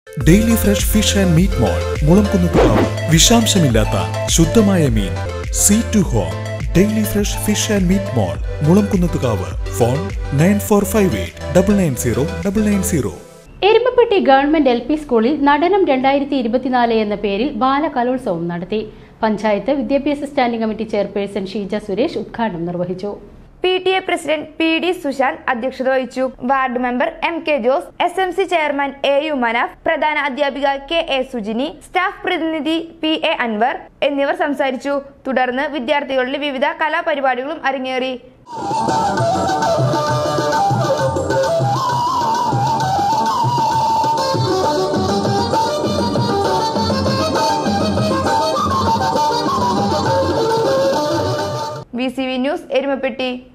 daily fresh fish and meat mall Mulamkunnathukavu വിഷാംശമില്ലാത്ത ശുദ്ധമായ മീൻ sea to home daily fresh fish and meat mall Mulamkunnathukavu phone nine four five eight double nine zero double nine zero Erumapetty government L P സ്കൂളിൽ നടനം രണ്ടായിരത്തി ഇരുപത്തിനാല് എന്ന പേരിൽ ബാലകലോത്സവം നടത്തി പഞ്ചായത്ത് വിദ്യാഭ്യാസ standing committee chairperson Sheeja Suresh ഉദ്ഘാടനം നിർവഹിച്ചു P T A president P D Sushanth അധ്യക്ഷത വഹിച്ചു ward member M K Jose S M C chairman A U Manaf പ്രധാന അധ്യാപിക കെ എ സുജിനി സ്റ്റാഫ് പ്രതിനിധി പി എ അൻവർ എന്നിവർ സംസാരിച്ചു തുടർന്ന് വിദ്യാർത്ഥികളുടെ വിവിധ കലാപരിപാടികളും അരങ്ങേറി V C V news Erumapetty